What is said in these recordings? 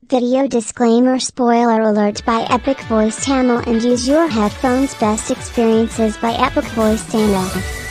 Video disclaimer spoiler alert by Epic Voice Tamil and use your headphones best experiences by Epic Voice Tamil.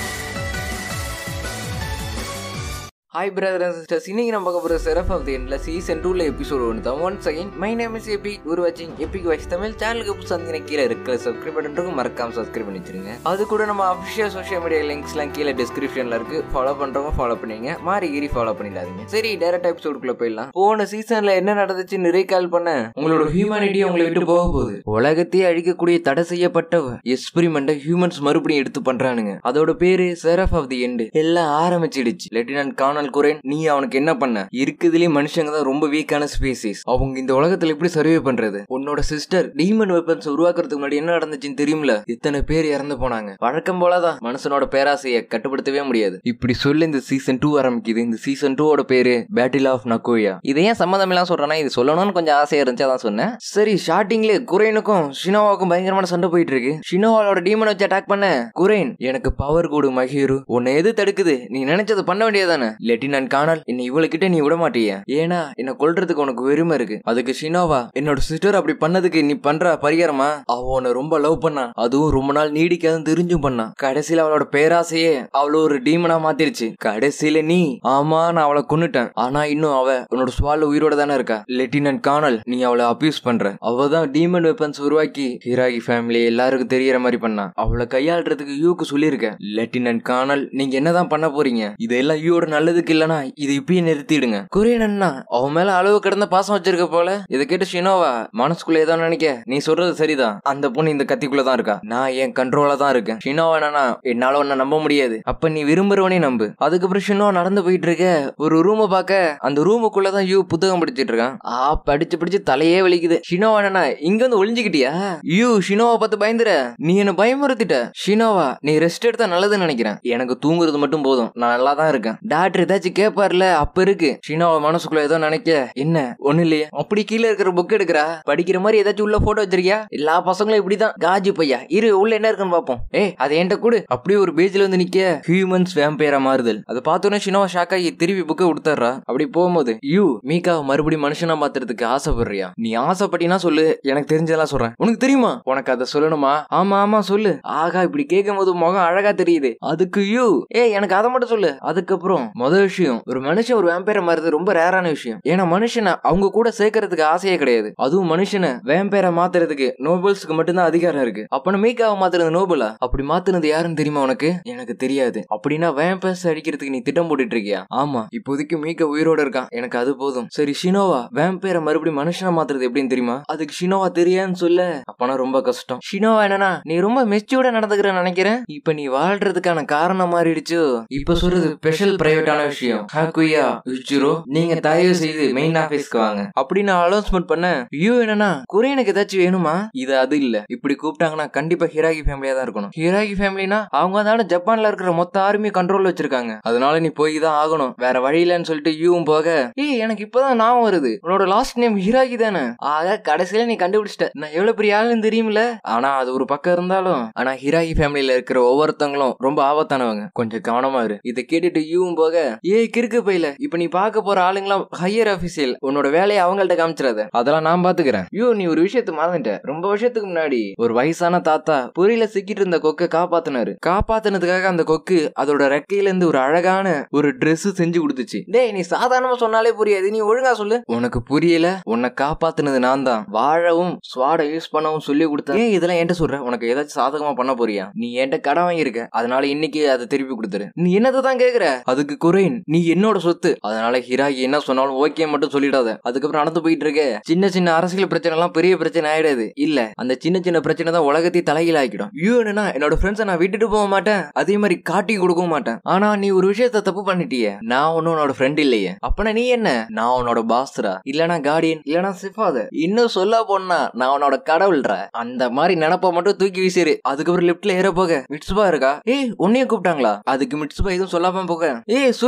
Hi brother and sisters இன்னைக்கு நம்ம பார்க்க போகிற செரஃப் of the எண்டில் season டூவில் episode ஒன்று தான் one second my name is எபி ஒரு வாட்சிங் எபிக் வாய்ஸ் தமிழ் சேனலுக்கு புதுசாக வந்து கீழே இருக்கிற சப்ஸ்கிரைப் பண்ணுறதுக்கு மறக்காம சப்ஸ்கிரைப் பண்ணி வச்சிருங்க அது கூட நம்ம அஃபிஷியல் சோஷியல் மீடியா லிங்க்ஸ்லாம் கீழே டிஸ்கிரிப்ஷனில் இருக்கு ஃபாலோ பண்ணுறவங்க ஃபாலோ பண்ணிங்க மாறி கீரி ஃபாலோ பண்ணிடாதீங்க சரி டேரக்ட் எபிசோடுக்குள்ளே போயிடலாம் போன சீசனில் என்ன நடந்துச்சு நிறைய கால் பண்ண உங்களோட ஹியூமனிட்டி உங்களை விட்டு போக போகுது உலகத்தையே அழிக்கக்கூடிய தடை செய்யப்பட்ட எக்ஸ்பிரிமெண்ட்டை ஹியூமன்ஸ் மறுபடியும் எடுத்து பண்றானுங்க அதோட பேரு செரஃப் ஆஃப் தி எண்டு எல்லாம் ஆரம்பிச்சிடுச்சு லெப்டினன்ட் கார்னல் குரேன் நீ அவனுக்கு என்ன பண்ண இருக்குதுலயே மனுஷங்க தான் ரொம்ப வீக்கான ஸ்பீசிஸ் அவங்க இந்த உலகத்துல எப்படி சர்வே பண்றது உன்னோட சிஸ்டர் டீமன் வெப்பன்ஸ் உருவாக்குறதுக்கு முன்னாடி என்ன நடந்துச்சுன்னு தெரியும்ல இத்தனை பேர் இறந்து போனாங்க வழக்கம் போலதான் மனுஷனோட பேராசையை கட்டுப்படுத்தவே முடியாது இப்படி சொல்லி இந்த சீசன் டூ ஆரம்பிக்குது இந்த சீசன் டூவோட பேரு பேட்டில் ஆஃப் நக்கோயா இதை ஏன் சம்மந்தம் எல்லாம் சொல்றேன்னா இது சொல்லணும்னு கொஞ்சம் ஆசையா இருந்துச்சு அதான் சொன்னேன் சரி ஸ்டார்டிங்ல குரேனுக்கும் ஷினோவாவுக்கும் பயங்கரமான சண்டை போயிட்டு இருக்கு ஷினோவாலோட டீமன் வச்சு அட்டாக் பண்ண குரேன் எனக்கு பவர் கூடு மகிரு உன்னை எது தடுக்குது நீ நினைச்சது பண்ண வேண்டியதானே லெட்டினன் காணல் என்னை இவளுக்கிட்ட நீ விட மாட்டிய ஏன்னா என்ன கொல்றதுக்கு உனக்கு வெறுமை இருக்கு அதுக்கு ஷினோவா என்னோட சிஸ்டர் அப்படி பண்ணதுக்கு நீ பண்ற பரிகாரமா அவ உன்னை ரொம்ப லவ் பண்ணா அதுவும் ரொம்ப நாள் நீடிக்காதுன்னு தெரிஞ்சும் பண்ணா கடைசியில அவளோட பேராசையே அவள ஒரு டீமனா மாத்திருச்சு கடைசியில நீ ஆமா நான் அவளை கொன்னுட்டேன் ஆனா இன்னும் அவ உன்னோட சுவால உயிரோட தானே இருக்கா லெட்டினன்ட் காணல் நீ அவளை அபியூஸ் பண்ற அவ தான் டீமன் வெப்பன்ஸ் உருவாக்கி ஹிராகி ஃபேமிலி எல்லாருக்கும் தெரியற மாதிரி பண்ணா அவளை கையாளுறதுக்கு யூக்கு சொல்லியிருக்கேன் லெட்டினன்ட் காணல் நீங்க என்னதான் பண்ண போறீங்க இதெல்லாம் யூயோட நல்லதுக்கு இல்லனா இதை இப்பயே நிறுத்திடுங்க கொரியன் அண்ணா அவன் மேல அளவு கடந்த பாசம் வச்சிருக்க போல இதை கேட்டு ஷினோவா மனசுக்குள்ள ஏதோ நினைக்க நீ சொல்றது சரிதான் அந்த பொண்ணு இந்த கத்திக்குள்ள தான் இருக்கா நான் என் கண்ட்ரோல தான் இருக்கேன் ஷினோவா என்னன்னா என்னால உன்னை நம்ப முடியாது அப்ப நீ விரும்புறவனே நம்பு அதுக்கப்புறம் ஷினோ நடந்து போயிட்டு இருக்க ஒரு ரூமை பார்க்க அந்த ரூமுக்குள்ளதான் யூ புத்தகம் படிச்சிட்டு இருக்கான் ஆ படிச்சு படிச்சு தலையே வலிக்குது ஷினோவா என்னன்னா இங்க வந்து ஒளிஞ்சுக்கிட்டியா யூ ஷினோவா பார்த்து பயந்துற நீ என்ன பயமுறுத்திட்ட ஷினோவா நீ ரெஸ்ட் எடுத்தா நல்லதுன்னு நினைக்கிறேன் எனக்கு தூங்குறது மட்டும் போதும் நான் நல்லா தான் இருக்கேன் டாக்டர் ஏதாச்சும் கேட்பார்ல அப்ப இருக்கு ஷினோவா மனசுக்குள்ள ஏதோ நினைக்க என்ன ஒண்ணு இல்லையே அப்படி கீழே இருக்கிற புக் எடுக்கிறா படிக்கிற மாதிரி ஏதாச்சும் உள்ள போட்டோ வச்சிருக்கியா எல்லா பசங்களும் இப்படிதான் காஜி பையா இரு உள்ள என்ன இருக்குன்னு பாப்போம் ஏய் அது என்கிட்ட கொடு அப்படியே ஒரு பேஜ்ல வந்து நிக்க ஹியூமன்ஸ் வேம்பையரா மாறுதல் அதை பார்த்தோன்னே ஷினோவா ஷாக் ஆகி திருப்பி புக்கை கொடுத்துட்றா அப்படி போகும்போது யூ மீகாவை மறுபடியும் மனுஷனா மாத்துறதுக்கு ஆசைப்படுறியா நீ ஆசைப்பட்டினா சொல்லு எனக்கு தெரிஞ்சதெல்லாம் சொல்றேன் உனக்கு தெரியுமா உனக்கு அதை சொல்லணுமா ஆமா ஆமா சொல்லு ஆகா இப்படி கேட்கும் போது முகம் அழகா தெரியுது அதுக்கு யூ ஏய் எனக்கு அதை மட்டும் சொல்லு அதுக்கப்புறம் முதல் விஷயம் ஒரு மனுஷன் ஒரு வேம்பையரை மாறுறது ரொம்ப ரேரான விஷயம் ஏன்னா மனுஷனை அவங்க கூட சேர்க்கறதுக்கு ஆசையே கிடையாது அதுவும் மனுஷனை வேம்பையரை மாத்துறதுக்கு நோபல்ஸ்க்கு மட்டும்தான் அதிகாரம் இருக்கு அப்ப மீக்காவை மாத்துறது நோபலா அப்படி மாத்துனது யாருன்னு தெரியுமா உனக்கு எனக்கு தெரியாது அப்படின்னா வேம்பர்ஸ் அடிக்கிறதுக்கு நீ திட்டம் போட்டுட்டு இருக்கியா ஆமா இப்போதைக்கு மீக்க உயிரோட இருக்கான் எனக்கு அது போதும் சரி ஷினோவா வேம்பையரை மறுபடியும் மனுஷனா மாத்துறது எப்படின்னு தெரியுமா அதுக்கு ஷினோவா தெரியான்னு சொல்ல அப்பனா ரொம்ப கஷ்டம் ஷினோவா என்னன்னா நீ ரொம்ப மெச்சூர்டா நடந்துக்கிற நினைக்கிறேன் இப்ப நீ வாழ்றதுக்கான காரணம் மாறிடுச்சு இப்ப சொல்றது ஸ்பெஷல் பிரைவேட்டான விஷயம் ஹாக்குயா யுச்சிரோ நீங்க தயவு செய்து மெயின் ஆபீஸ்க்கு வாங்க அப்படின்னு அனௌன்ஸ்மெண்ட் பண்ண ஐயோ என்னன்னா குரேனுக்கு ஏதாச்சும் வேணுமா இது அது இல்ல இப்படி கூப்பிட்டாங்கன்னா கண்டிப்பா ஹிராகி ஃபேமிலியா தான் இருக்கணும் ஹிராகி ஃபேமிலினா அவங்க தானே ஜப்பான்ல இருக்கிற மொத்த ஆர்மி கண்ட்ரோல் வச்சிருக்காங்க அதனால நீ போய் தான் ஆகணும் வேற வழி இல்லைன்னு சொல்லிட்டு யூவும் போக ஏய் எனக்கு இப்பதான் ஞாபகம் வருது உன்னோட லாஸ்ட் நேம் ஹிராகி தானே ஆக கடைசியில நீ கண்டுபிடிச்சிட்ட நான் எவ்வளவு பெரிய ஆளுன்னு தெரியுமில ஆனா அது ஒரு பக்கம் இருந்தாலும் ஆனா ஹிராகி ஃபேமிலியில இருக்கிற ஒவ்வொருத்தவங்களும் ரொம்ப ஆபத்தானவங்க கொஞ்சம் கவனமா இரு இதை கேட்டுட்டு யூவும் போக ஏய் கிறுக்கு பையில இப்ப நீ பார்க்க போற ஆளுங்களாம் ஹையர் அபிஷியல் உன்னோட வேலையை அவங்கள்ட்ட காமிச்சிடாத அதெல்லாம் நான் பாத்துக்கிறேன் ஐயோ நீ ஒரு விஷயத்த மறந்துட்ட ரொம்ப வருஷத்துக்கு முன்னாடி ஒரு வயசான தாத்தா பொறியில சிக்கிட்டு இருந்த கொக்கை காப்பாத்தினாரு காப்பாத்தினதுக்காக அந்த கொக்கு அதோட ரெக்கையில இருந்து ஒரு அழகான ஒரு Dress செஞ்சு கொடுத்துச்சு டேய் நீ சாதாரணமா சொன்னாலே புரியாது நீ ஒழுங்கா சொல்லு உனக்கு புரியல உன்னை காப்பாத்துனது நான் தான் வாழவும் ஸ்வாட யூஸ் பண்ணவும் சொல்லி கொடுத்தேன் ஏன் இதெல்லாம் என்கிட்ட சொல்ற உனக்கு ஏதாச்சும் சாதகமா பண்ண போறியா நீ என்கிட்ட கடன் வாங்கியிருக்க அதனால இன்னைக்கு அதை திருப்பி கொடுத்துரு நீ என்னத்தை தான் கேக்குற அதுக்கு குறைன் நீ என்னோட சொத்து அதனால ஹிராகி என்ன சொன்னாலும் ஓகே மட்டும் சொல்லிடாத அதுக்கப்புறம் நடந்து போயிட்டு இருக்க சின்ன சின்ன அரசியல் பிரச்சனை எல்லாம் பெரிய பிரச்சனை ஆயிடாது இல்ல அந்த சின்ன சின்ன பிரச்சனை தான் உலகத்தையும் தலைகீழ ஆக்கிடும் ஐயோ என்னன்னா என்னோட ஃப்ரெண்ட்ஸை நான் விட்டுட்டு போக மாட்டேன் அதே மாதிரி காட்டி கொடுக்கவும் மாட்டேன் ஆனா நீ ஒரு விஷயத்த தப்பு பண்ணிட்டியே நான் ஒன்னும் உன்னோட ஃப்ரெண்ட் இல்லையே அப்பனா நீ என்ன நான் உன்னோட பாஸ்ரா இல்லனா கார்டியன் இல்லனா சிஃபாதர் இன்னும் சொல்ல போனா நான் உன்னோட கடவுள்ற அந்த மாதிரி நினப்ப மட்டும் தூக்கி வீசிரு அதுக்கப்புறம் லிப்ட்ல ஏற போக மிட்சுபா இருக்கா ஏய் உன்னையும் கூப்பிட்டாங்களா அதுக்கு மிட்சுபா எதுவும் சொல்லாம போக ஏய் சொல்லி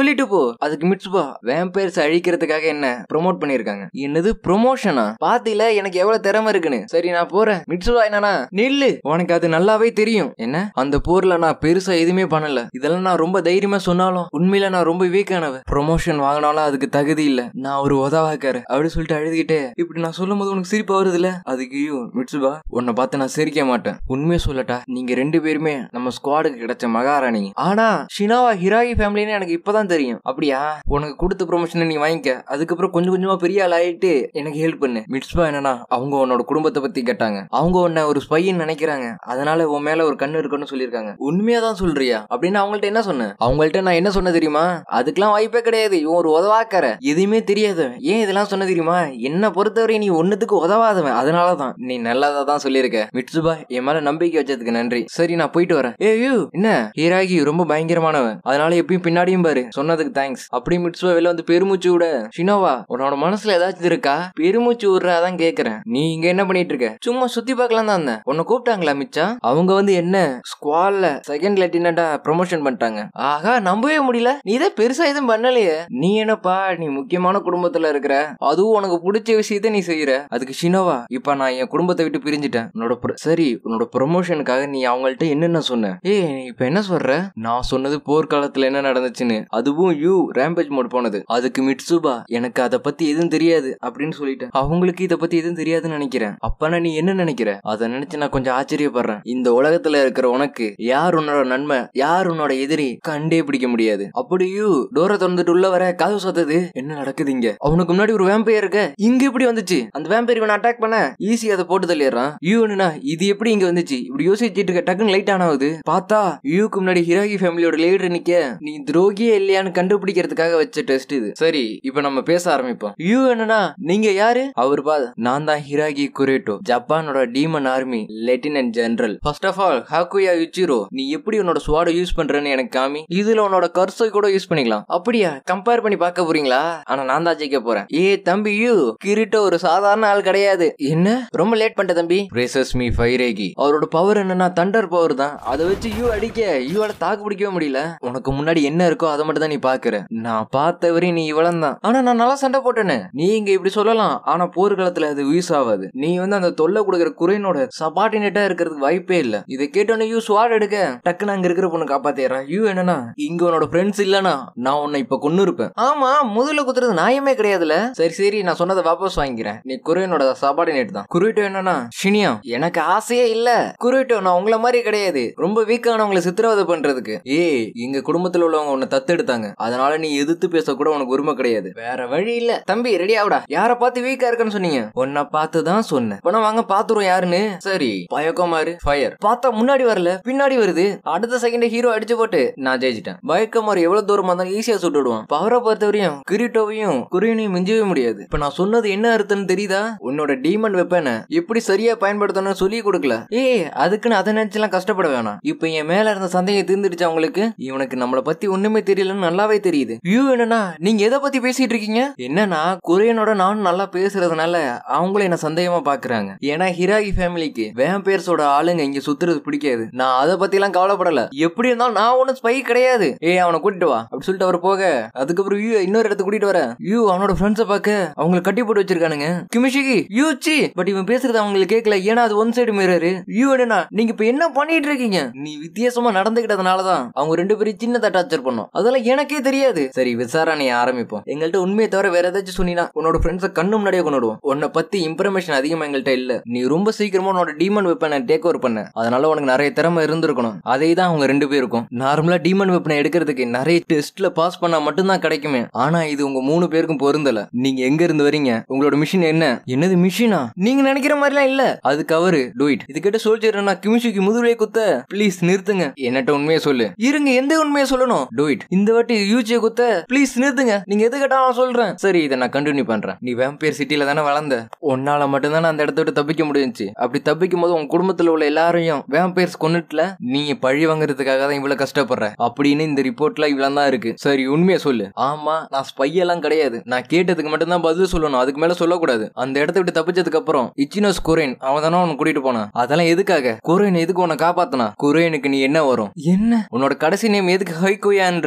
சொல்லிட்டு போ அதுக்கு மிட்சுபா வேம்பயர்ஸ் அழிக்கிறதுக்காக என்ன ப்ரோமோட் பண்ணிருக்காங்க என்னது ப்ரொமோஷனா பாத்தில எனக்கு எவ்வளவு திறமை இருக்குன்னு சரி நான் போறேன் மிட்சுபா என்னன்னா நில்லு உனக்கு அது நல்லாவே தெரியும் என்ன அந்த போர்ல நான் பெருசா எதுவுமே பண்ணல இதெல்லாம் நான் ரொம்ப தைரியமா சொன்னாலும் உண்மையில நான் ரொம்ப வீக்கானவ ப்ரொமோஷன் வாங்கினாலும் அதுக்கு தகுதி இல்ல நான் ஒரு உதவாக்காரு அப்படி சொல்லிட்டு அழுதுகிட்டே இப்படி நான் சொல்லும் போது உனக்கு சிரிப்பு வருதுல அதுக்கு ஐயோ மிட்சுபா உன்னை பார்த்து நான் சிரிக்க மாட்டேன் உண்மையை சொல்லட்டா நீங்க ரெண்டு பேருமே நம்ம ஸ்குவாடுக்கு கிடைச்ச மகாராணி ஆனா ஷினாவா ஹிராகி ஃபேமிலின்னு எனக்கு இப்பதான் தெரியும் அப்படியா உனக்கு கொடுத்த ப்ரொமோஷனை நீ வாங்கிக்க அதுக்கப்புறம் கொஞ்சம் கொஞ்சமா பெரிய ஆள் ஆயிட்டு எனக்கு ஹெல்ப் பண்ணு மிட்ஸ்பா என்னன்னா அவங்க உன்னோட குடும்பத்தை பத்தி கேட்டாங்க அவங்க உன்னை ஒரு ஸ்பைன்னு நினைக்கிறாங்க அதனால உன் மேல ஒரு கண்ணு இருக்குன்னு சொல்லியிருக்காங்க உண்மையா தான் சொல்றியா அப்படின்னு அவங்கள்ட்ட என்ன சொன்னேன் அவங்கள்ட்ட நான் என்ன சொன்ன தெரியுமா அதுக்கெல்லாம் வாய்ப்பே கிடையாது இவன் ஒரு உதவாக்கற எதுவுமே தெரியாதவன் ஏன் இதெல்லாம் சொன்ன தெரியுமா என்ன பொறுத்தவரை நீ ஒன்னுத்துக்கு உதவாதவன் அதனாலதான் நீ நல்லதா தான் சொல்லியிருக்க மிட்சுபா என் மேல நம்பிக்கை வச்சதுக்கு நன்றி சரி நான் போயிட்டு வரேன் ஏ யூ என்ன ஹீராகி ரொம்ப பயங்கரமானவன் அதனால எப்பயும் பின்னாடியும் பாரு சொன்னதுக்கு தேங்க்ஸ் அப்படி மிட்சுபா வெளில வந்து பெருமூச்சு விட ஷினோவா உன்னோட மனசுல ஏதாச்சும் இருக்கா பெருமூச்சு விடுறாதான் கேக்குறேன் நீ இங்க என்ன பண்ணிட்டு இருக்க சும்மா சுத்தி பார்க்கலாம் தான் இருந்தேன் உன்னை கூப்பிட்டாங்களா மிச்சா அவங்க வந்து என்ன ஸ்குவால்ல செகண்ட் லெப்டினண்டா ப்ரொமோஷன் பண்ணிட்டாங்க ஆகா நம்பவே முடியல நீ இதை பெருசா எதுவும் பண்ணலையே நீ என்னப்பா நீ முக்கியமான குடும்பத்துல இருக்கிற அதுவும் உனக்கு பிடிச்ச விஷயத்த நீ செய்யற அதுக்கு ஷினோவா இப்ப நான் என் குடும்பத்தை விட்டு பிரிஞ்சிட்டேன் உன்னோட pro- சரி உன்னோட ப்ரொமோஷனுக்காக நீ அவங்கள்ட்ட என்னென்ன சொன்ன ஏய் நீ இப்ப என்ன சொல்ற நான் சொன்னது போர்க்காலத்துல என்ன நடந்துச்சுன்னு அதுவும் யூ ரேம்பேஜ் மோட் போனது அதுக்கு மிட்சுபா எனக்கு அதை பத்தி எதுவும் தெரியாது அப்படின்னு சொல்லிட்டேன் அவங்களுக்கு இதை பத்தி எதுவும் தெரியாதுன்னு நினைக்கிறேன் அப்பனா நீ என்ன நினைக்கிற அதை நினைச்சு நான் கொஞ்சம் ஆச்சரியப்படுறேன் இந்த உலகத்துல இருக்கிற உனக்கு யார் உன்னோட நன்மை யார் உன்னோட எதிரி கண்டே பிடிக்க முடியாது அப்படியூ டோரை திறந்துட்டு உள்ள வர கதவு சத்தது என்ன நடக்குது இங்க அவனுக்கு முன்னாடி ஒரு வேம்பையர் இருக்க இங்க எப்படி வந்துச்சு அந்த வேம்பையர் இவனை அட்டாக் பண்ண ஈஸி அதை போட்டு தள்ளிடுறான் யூ என்னன்னா இது எப்படி இங்க வந்துச்சு இப்படி யோசிச்சுட்டு இருக்க டக்குன்னு லைட் ஆன் ஆகுது பார்த்தா யூக்கு முன்னாடி ஹிராகி ஃபேமிலியோட லீடர் நிக்க நீ துரோகியே இல்லையான்னு கண்டுபிடிக்கிறதுக்காக வச்ச டெஸ்ட் இது சரி இப்ப நம்ம பேச ஆரம்பிப்போம் யூ என்னன்னா நீங்க யாரு அவர் பா நான் தான் ஹிராகி குரேட்டோ ஜப்பானோட demon army lieutenant general first of all Hyakuya Yuichiro நீ எப்படி உன்னோட ஸ்வாட யூஸ் பண்றேன்னு எனக்கு காமி இதுல உன்னோட கர்சை கூட யூஸ் பண்ணிக்கலாம் அப்படியா கம்பேர் பண்ணி பார்க்க போறீங்களா ஆனா நான் தான் ஜெயிக்க போறேன் ஏ தம்பி யூ கிரிட்டோ ஒரு சாதாரண ஆள் கிடையாது என்ன ரொம்ப லேட் பண்ணிட்ட தம்பி பிரேசஸ் மீ ஃபைரேகி அவரோட பவர் என்னன்னா தண்டர் பவர் தான் அதை வச்சு யூ அடிக்க யூவால தாக்கு பிடிக்கவே முடியல உனக்கு முன்னாடி என்ன இருக்கோ அதை மட்டும் தான் நீ பாக்குற நான் பார்த்த வரையும் நீ இவ்வளவு தான் ஆனா நான் நல்லா சண்டை போட்டேனே நீ இங்க இப்படி சொல்லலாம் ஆனா போர்க்காலத்துல அது யூஸ் ஆகாது நீ வந்து அந்த தொல்லை கொடுக்குற குறையினோட சபார்டினேட்டா இருக்கிறதுக்கு வாய்ப்பே இல்ல இதை கேட்டோன்னே யூ ஸ்வாட் எடுக்க டக்குன்னு அங்க இருக்கிற பொண்ணு காப்பாத்திடுறான் யூ என்னன்னா இங்க உன்னோட ஃப்ரெண்ட்ஸ் இல்லனா நான் உன்னை இப்ப கொன்னு இருப்பேன் ஆமா முதல்ல குத்துறது நியாயமே கிடையாதுல சரி சரி நான் சொன்னதை வாபஸ் வாங்கிக்கிறேன் நீ குறையினோட சபார்டினேட் தான் குருட்டோ என்னன்னா ஷினியா எனக்கு ஆசையே இல்ல குருட்டோ நான் உங்கள மாதிரி கிடையாது ரொம்ப வீக்கானவங்களை சித்திரவதை பண்றதுக்கு ஏய் எங்க குடும்பத்துல உள்ளவங்க உன்னை தத்தெடுத்தாங்க அதனால நீ எதிர்த்து பேச கூட உனக்கு உரிமை கிடையாது வேற வழி இல்ல தம்பி ரெடி ஆவுடா யார பார்த்து வீக்கா இருக்கன்னு சொன்னீங்க உன்னை பார்த்து தான் சொன்னேன் இப்ப வாங்க பாத்துருவோம் யாருன்னு சரி பயக்கமாரு ஃபயர் பார்த்தா முன்னாடி வரல பின்னாடி வருது அடுத்த செகண்ட் ஹீரோ அடிச்சு போட்டு நான் ஜெயிச்சிட்டேன் பயக்கமாரு எவ்வளவு தூரமா இருந்தாலும் ஈஸியா சுட்டு விடுவான் பவரை பொறுத்தவரையும் கிரீட்டோவையும் குரியனையும் மிஞ்சவே முடியாது இப்ப நான் சொன்னது என்ன அர்த்தம்னு தெரியுதா உன்னோட டீமன் வெப்பனை எப்படி சரியா பயன்படுத்தணும்னு சொல்லி கொடுக்கல ஏய் அதுக்குன்னு அதை நினைச்சுலாம் கஷ்டப்பட வேணாம் இப்ப என் மேல இருந்த சந்தேகம் தீர்ந்துடுச்சு அவங்களுக்கு இவனுக்கு நம்மள பத்தி ஒண்ணுமே தெரியலன்னு நல்லாவே தெரியுது வியூ என்னன்னா நீங்க எதை பத்தி பேசிட்டு இருக்கீங்க என்னன்னா கொரியனோட நானும் நல்லா பேசுறதுனால அவங்களும் என்ன சந்தேகமா பாக்குறாங்க ஏன்னா ஹிராகி ஃபேமிலிக்கு வேம்பேர்ஸோட ஆளுங்க இங்க சுத்துறது பிடிக்காது நான் அதை பத்தி எல்லாம் கவலைப்படல எப்படி இருந்தாலும் நான் ஒன்னும் ஸ்பை கிடையாது ஏய் அவனை கூட்டிட்டு வா அப்படி சொல்லிட்டு அவர் போக அதுக்கப்புறம் யூ இன்னொரு இடத்துக்கு கூட்டிட்டு வர யூ அவனோட ஃப்ரெண்ட்ஸை பார்க்க அவங்களை கட்டி போட்டு வச்சிருக்கானுங்க கிமிஷிகி யூ சி பட் இவன் பேசுறது அவங்களுக்கு கேட்கல ஏன்னா அது ஒன் சைடு மிரரு யூ என்னன்னா நீங்க இப்ப என்ன பண்ணிட்டு இருக்கீங்க நீ வித்தியாசமா நடந்துகிட்டதுனாலதான் அவங்க ரெண்டு பேரும் சின்னதா டார்ச்சர் பண்ணோம் அதெல்லாம் எனக்கே தெரியாது சரி விசாரணை ஆரம்பிப்போம் எங்கள்கிட்ட உண்மையை தவிர வேற ஏதாச்சும் சொன்னீங்கன்னா உன்னோட ஃப்ரெண்ட்ஸை கண்ணு முன்னாடியே கொண்டுடுவோம் உன்னை பத்தி இன்ஃபர்மேஷன் அதிகமா எங்கள்கிட்ட இல்ல நீ ரொம்ப சீக்கிரமா உன்னோட டீமன் வெப்பனை டேக் ஓவர் பண்ண அதனால உனக்கு நிறைய திறமை இருந்திருக்கணும் அதே தான் அவங்க ரெண்டு பேருக்கும் நார்மலா டீமன் வெப்பனை எடுக்கிறதுக்கு நிறைய டெஸ்ட்ல பாஸ் பண்ணா மட்டும்தான் கிடைக்குமே ஆனா இது உங்க மூணு பேருக்கும் பொருந்தல நீங்க எங்க இருந்து வரீங்க உங்களோட மிஷின் என்ன என்னது மிஷினா நீங்க நினைக்கிற மாதிரிலாம் இல்ல அதுக்கு அவரு டூயிட் இது கேட்ட சோல்ஜர் நான் கிமிஷிக்கு முதுகுலே குத்த ப்ளீஸ் நிறுத்துங்க என்னட்ட உண்மையை சொல்லு இருங்க எந்த உண்மையை சொல்லணும் டூயிட் இந்த வாட்டி யூஜியை குத்த ப்ளீஸ் நிறுத்துங்க நீங்க எது கேட்டாலும் நான் சொல்றேன் சரி இதை நான் கண்டினியூ பண்றேன் நீ வேம்பேர் சிட்டில தானே வளர்ந்த உன்னால மட்டும்தான் அந்த இடத்த விட்டு தப்பிக்க முடிஞ்சுச்சு அப்படி தப்பிக்கும் போது உன் குடும்பத்துல உள்ள எல்லாரையும் வேம்பேர்ஸ் கொண்டுட்டுல நீ பழி வாங்குறதுக்காக தான் இவ்வளவு கஷ்டப்படுற அப்படின்னு இந்த ரிப்போர்ட்ல இவ்வளவு தான் இருக்கு சரி உண்மையை சொல்லு ஆமா நான் ஸ்பை எல்லாம் கிடையாது நான் கேட்டதுக்கு மட்டும் தான் பதில் சொல்லணும் அதுக்கு மேல சொல்லக்கூடாது அந்த இடத்த விட்டு தப்பிச்சதுக்கு அப்புறம் இச்சினோஸ் குரேன் அவன் தானே உனக்கு கூட்டிட்டு போனான் அதெல்லாம் எதுக்காக குரேன் எதுக்கு உன்னை காப்பாத்தனா குரேனுக்கு நீ என்ன வரும் என்ன உன்னோட கடைசி நேம் எதுக்கு ஹைகோயான் இருக்கு நீ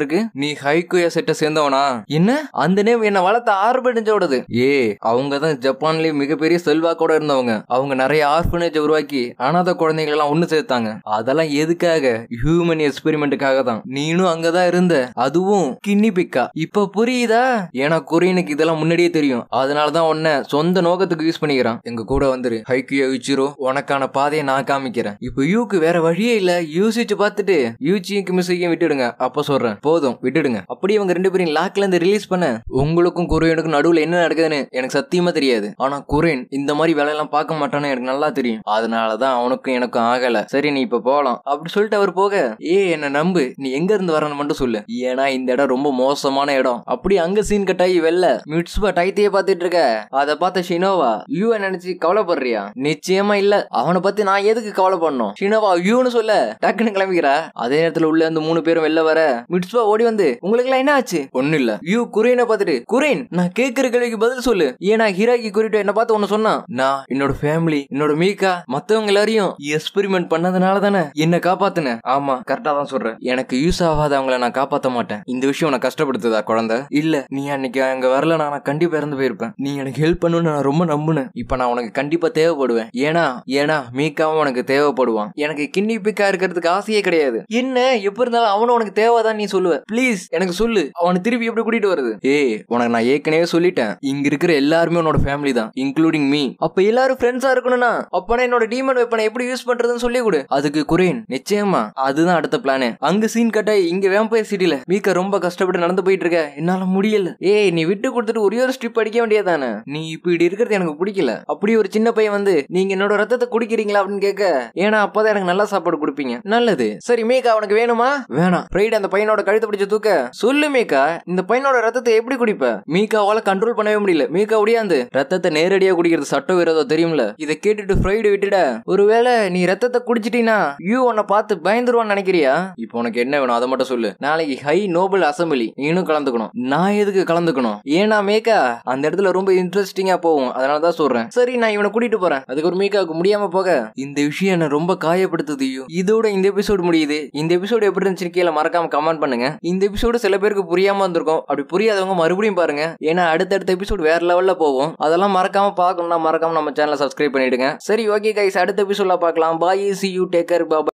நீ ஹைக்குயா செட்டை சேர்ந்தவனா என்ன அந்த நேம் என்ன வளர்த்த ஆர்பனேஜோடது ஏ அவங்க தான் ஜப்பான்லயே மிகப்பெரிய செல்வாக்கோட இருந்தவங்க அவங்க நிறைய ஆர்பனேஜ் உருவாக்கி அனாதை குழந்தைகள் எல்லாம் ஒண்ணு சேர்த்தாங்க அதெல்லாம் எதுக்காக ஹியூமன் எக்ஸ்பெரிமெண்ட்டுக்காக தான் நீனும் அங்கதான் இருந்த அதுவும் கின்னி பிக்கா இப்ப புரியுதா ஏன்னா கொரியனுக்கு இதெல்லாம் முன்னாடியே தெரியும் அதனாலதான் உன்னை சொந்த நோக்கத்துக்கு யூஸ் பண்ணிக்கிறான் எங்க கூட வந்துரு ஹைக்கியோ யூச்சிரோ உனக்கான பாதையை நான் காமிக்கிறேன் இப்போ யூக்கு வேற வழியே இல்ல யூசிச்சு பார்த்துட்டு யூச்சியும் மிஸ்ஸையும் விட்டுடுங்க அப்ப சொல்றேன் போதும் விட்டுடுங்க அப்படி இவங்க ரெண்டு பேரும் லாக்ல இருந்து ரிலீஸ் பண்ண உங்களுக்கும் கொரியனுக்கும் நடுவுல என்ன நடக்குதுன்னு எனக்கு சத்தியமா தெரியாது ஆனா கொரியன் இந்த மாதிரி வேலையெல்லாம் பார்க்க மாட்டான்னு எனக்கு நல்லா தெரியும் அதனாலதான் அவனுக்கும் எனக்கும் ஆகல சரி நீ இப்ப போலாம் அப்படி சொல்லிட்டு அவர் போக ஏ என்ன நம்பு நீ எங்க இருந்து வரணும் மட்டும் சொல்லு ஏன்னா இந்த இடம் ரொம்ப மோசமான இடம் அப்படி அங்க சீன் கட்டாயி வெளில மிட்ஸ்பா டைத்தையே பார்த்துட்டு இருக்க அதை பார்த்த ஷினோவா யூ நினைச்சு கவலைப்படுறியா நிச்சயமா இல்ல அவனை பத்தி நான் எதுக்கு கவலை பண்ணோம் ஷினோவா யூன்னு சொல்ல டக்குன்னு கிளம்பிக்கிறா அதே நேரத்துல உள்ள அந்த மூணு பேரும் வெளில வர மிட்ஸ்பா ஓடி வந்து உங்களுக்கு எல்லாம் என்ன ஆச்சு ஒண்ணு இல்ல யூ குரேனை பார்த்துட்டு குரேன் நான் கேட்கிற கேள்விக்கு பதில் சொல்லு ஏன்னா ஹீராக்கி குறிட்டு என்ன பார்த்து ஒன்னு சொன்னான் நான் என்னோட ஃபேமிலி என்னோட மீகா மத்தவங்க எல்லாரையும் எக்ஸ்பெரிமெண்ட் பண்ணதுனால தானே என்ன காப்பாத்துனேன் ஆமா கரெக்டா தான் சொல்றேன் எனக்கு யூஸ் ஆகாத அவங்கள நான் காப்பாத்த மாட்டேன் இந்த விஷயம் உனக்கு கஷ்டப்படுத்துதா குழந்தை இல்ல நீ அன்னைக்கு அங்க வரல நான் கண்டிப்பா இறந்து போயிருப்பேன் நீ எனக்கு ஹெல்ப் பண்ணுன்னு நான் ரொம்ப நம்புனேன் இப்ப நான் உனக்கு கண்டிப்பா தேவைப்படுவேன் ஏன்னா ஏன்னா மீக்காவும் உனக்கு தேவைப்படுவான் எனக்கு கிண்ணி பிக்கா இருக்கிறதுக்கு ஆசையே கிடையாது என்ன எப்ப இருந்தாலும் அவனும் உனக்கு தேவைதான் நீ சொல்லுவ ப்ளீஸ் எனக்கு சொல்லு அவனை திருப்பி எப்படி கூட்டிட்டு வருது ஏய் உனக்கு நான் ஏற்கனவே சொல்லிட்டேன் இங்க இருக்கிற எல்லாருமே உன்னோட ஃபேமிலி தான் இன்க்ளூடிங் மீ அப்ப எல்லாரும் ஃப்ரெண்ட்ஸா இருக்கணும்னா அப்பனா என்னோட டீமன் வெப்பனை எப்படி யூஸ் பண்றதுன்னு சொல்லி கொடு அதுக்கு குரேன் நிச்சயமா அதுதான் அடுத்த பிளானு அங்க சீன் கட்டாய் இங்க வேம்பயர் சிட்டில மீக்க ரொம்ப கஷ்டப்பட்டு நடந்து போயிட்டு இருக்க என்னால முடியல ஏய் நீ விட்டு கொடுத்துட்டு ஒரே ஒரு ஸ்ட்ரிப் அடிக்க வேண்டியதானே நீ இப்படி இருக்கிறது எனக்கு பிடிக்கல அப்படி ஒரு சின்ன பையன் வந்து நீங்க என்னோட ரத்தத்தை குடிக்கிறீங்களா அப்படின்னு கேட்க ஏன்னா அப்பதான் எனக்கு நல்ல சாப்பாடு கொடுப்பீங்க நல்லது சரி மீகா உனக்கு வேணுமா வேணாம் ஃப்ரைட் அந்த பையனோட கழுத்தை பிடிச்சு தூக்க சொல்லு மீகா இந்த பையனோட ரத்தத்தை எப்படி குடிப்ப மீகாவால கண்ட்ரோல் பண்ணவே முடியல மீகா ஒடியாந்து ரத்தத்தை நேரடியா குடிக்கிறது சட்ட விரோதம் தெரியும்ல இதை கேட்டுட்டு ஃப்ரைடு விட்டுட ஒருவேளை நீ ரத்தத்தை குடிச்சிட்டீனா யூ உன்னை பார்த்து பயந்துருவான்னு நினைக்கிறியா இப்போ உனக்கு என்ன வேணும் அதை மட்டும் சொல்லு நாளைக்கு ஹை நோபல் அசம்பிளி நீனும் கலந்துக்கணும் நான் எதுக்கு கலந்துக்கணும் ஏன்னா மேக்கா அந்த இடத்துல ரொம்ப இன்ட்ரெஸ்டிங்கா போகும் அதனால தான் சொல்றேன் சரி நான் இவனை கூட்டிட்டு போறேன் அதுக்கு ஒரு மேக்காவுக்கு முடியாம போக இந்த விஷயம் என்ன ரொம்ப காயப்படுத்துது ஐயோ இதோட இந்த எபிசோடு முடியுது இந்த எபிசோடு எப்படி இருந்துச்சு கீழே மறக்காம கமெண்ட் பண்ணுங்க இந்த எபிசோடு சில பேருக்கு புரியாம இருந்திருக்கும் அப்படி புரியாதவங்க மறுபடியும் பாருங்க ஏன்னா அடுத்தடுத்த எபிசோடு வேற லெவல்ல போகும் அதெல்லாம் மறக்காம பார்க்கணும்னா மறக்காம நம்ம சேனலை சப்ஸ்கிரைப் பண்ணிடுங்க சரி ஓகே கைஸ் அடுத்த எபிசோட்ல பார்க்கலாம் bye see you take care Baba